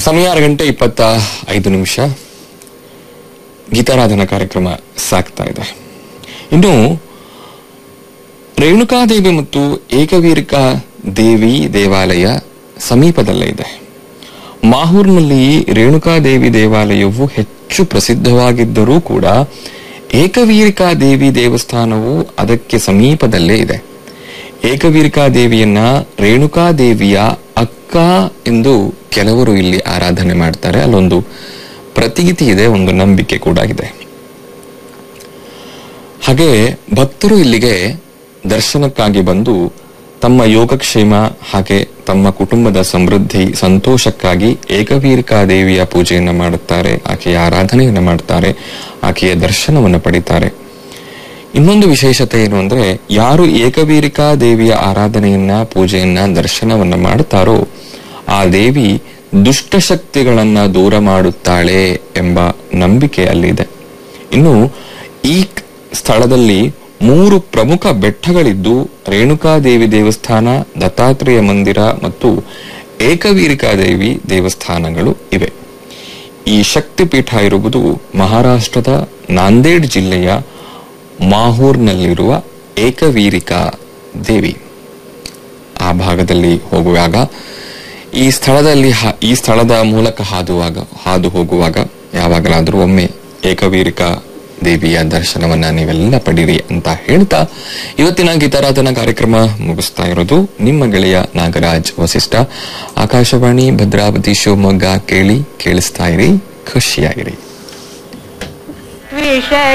ಸಮಯ ಆರು ಗಂಟೆ ಇಪ್ಪತ್ತ ಐದು ನಿಮಿಷ ಗೀತಾರಾಧನಾ ಕಾರ್ಯಕ್ರಮ ಸಾಗ್ತಾ ಇದೆ ಇನ್ನು ರೇಣುಕಾದೇವಿ ಮತ್ತು ಏಕವೀರಿಕಾ ದೇವಿ ದೇವಾಲಯ ಸಮೀಪದಲ್ಲೇ ಇದೆ ಮಾಹೂರ್ನಲ್ಲಿ ರೇಣುಕಾದೇವಿ ದೇವಾಲಯವು ಹೆಚ್ಚು ಪ್ರಸಿದ್ಧವಾಗಿದ್ದರೂ ಕೂಡ ಏಕವೀರಿಕಾ ದೇವಿ ದೇವಸ್ಥಾನವು ಅದಕ್ಕೆ ಸಮೀಪದಲ್ಲೇ ಇದೆ ಏಕವೀರಿಕಾ ದೇವಿಯನ್ನ ರೇಣುಕಾದೇವಿಯ ಅಕ್ಕ ಎಂದು ಕೆಲವರು ಇಲ್ಲಿ ಆರಾಧನೆ ಮಾಡ್ತಾರೆ ಅಲ್ಲೊಂದು ಪ್ರತೀತಿ ಇದೆ ಒಂದು ನಂಬಿಕೆ ಕೂಡ ಇದೆ ಹಾಗೆ ಭಕ್ತರು ಇಲ್ಲಿಗೆ ದರ್ಶನಕ್ಕಾಗಿ ಬಂದು ತಮ್ಮ ಯೋಗಕ್ಷೇಮ ಹಾಗೆ ತಮ್ಮ ಕುಟುಂಬದ ಸಮೃದ್ಧಿ ಸಂತೋಷಕ್ಕಾಗಿ ಏಕವೀರಿಕಾ ದೇವಿಯ ಪೂಜೆಯನ್ನು ಮಾಡುತ್ತಾರೆ ಆಕೆಯ ಆರಾಧನೆಯನ್ನು ಮಾಡ್ತಾರೆ ಆಕೆಯ ದರ್ಶನವನ್ನು ಪಡಿತಾರೆ ಇನ್ನೊಂದು ವಿಶೇಷತೆ ಏನು ಅಂದ್ರೆ ಯಾರು ಏಕವೀರಿಕಾ ದೇವಿಯ ಆರಾಧನೆಯನ್ನ ಪೂಜೆಯನ್ನ ದರ್ಶನವನ್ನ ಮಾಡುತ್ತಾರೋ ಆ ದೇವಿ ದುಷ್ಟಶಕ್ತಿಗಳನ್ನ ದೂರ ಮಾಡುತ್ತಾಳೆ ಎಂಬ ನಂಬಿಕೆ ಅಲ್ಲಿದೆ ಇನ್ನು ಈ ಸ್ಥಳದಲ್ಲಿ ಮೂರು ಪ್ರಮುಖ ಬೆಟ್ಟಗಳಿದ್ದು ರೇಣುಕಾದೇವಿ ದೇವಸ್ಥಾನ ದತ್ತಾತ್ರೇಯ ಮಂದಿರ ಮತ್ತು ಏಕವೀರಿಕಾ ದೇವಿ ದೇವಸ್ಥಾನಗಳು ಇವೆ ಈ ಶಕ್ತಿಪೀಠ ಇರುವುದು ಮಹಾರಾಷ್ಟ್ರದ ನಾಂದೇಡ್ ಜಿಲ್ಲೆಯ ಮಾಹೂರ್ನಲ್ಲಿರುವ ಏಕವೀರಿಕಾ ದೇವಿ ಆ ಭಾಗದಲ್ಲಿ ಹೋಗುವಾಗ ಈ ಸ್ಥಳದಲ್ಲಿ ಹಾ- ಈ ಸ್ಥಳದ ಮೂಲಕ ಹಾದುವಾಗ ಹಾದು ಹೋಗುವಾಗ ಯಾವಾಗಲಾದರೂ ಒಮ್ಮೆ ಏಕವೀರಿಕಾ ದೇವಿಯ ದರ್ಶನವನ್ನ ನೀವೆಲ್ಲ ಪಡೀರಿ ಅಂತ ಹೇಳ್ತಾ ಇವತ್ತಿನ ಗೀತಾರಾಧನಾ ಕಾರ್ಯಕ್ರಮ ಮುಗಿಸ್ತಾ ಇರೋದು ನಿಮ್ಮ ಗೆಳೆಯ ನಾಗರಾಜ್ ವಸಿಷ್ಠ ಆಕಾಶವಾಣಿ ಭದ್ರಾವತಿ ಶಿವಮೊಗ್ಗ ಕೇಳಿ ಕೇಳಿಸ್ತಾ ಇರಿ ಖುಷಿಯಾಗಿರಿ ವಿಷಯ